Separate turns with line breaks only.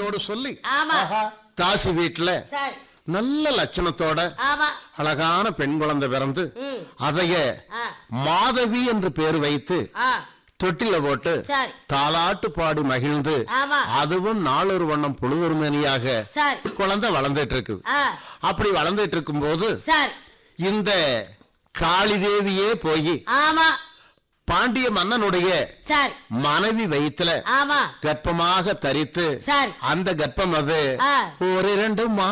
ஆசையோடு சொல்லி
ஆமா
தாசி வீட்டுல
சரி
நல்ல லட்சணத்தோட
ஆமா
அழகான பெண் குழந்தை பிறந்து
ம்
அதைய
ஆ
மாதவி என்று பேர் வைத்து
ஆ
தொட்டில போட்டு
சரி
தாலாட்டு பாடி மகிழ்ந்து
ஆமா
அதுவும் நாளொரு வண்ணம் பொழுதொரு மணியாக
சரி
குழந்தை வளர்ந்துட்டு இருக்குது
ஆ
அப்படி வளர்ந்துட்டு இருக்கும்போது
சரி
இந்த காளி தேவியே போய்
ஆமா
பாண்டிய மன்னனுடைய
சரி
மனைவி வயித்துல
ஆமா
கர்ப்பமாக தரித்து
சரி
அந்த கர்ப்பம் அது
ஆ
ஒரு இரண்டு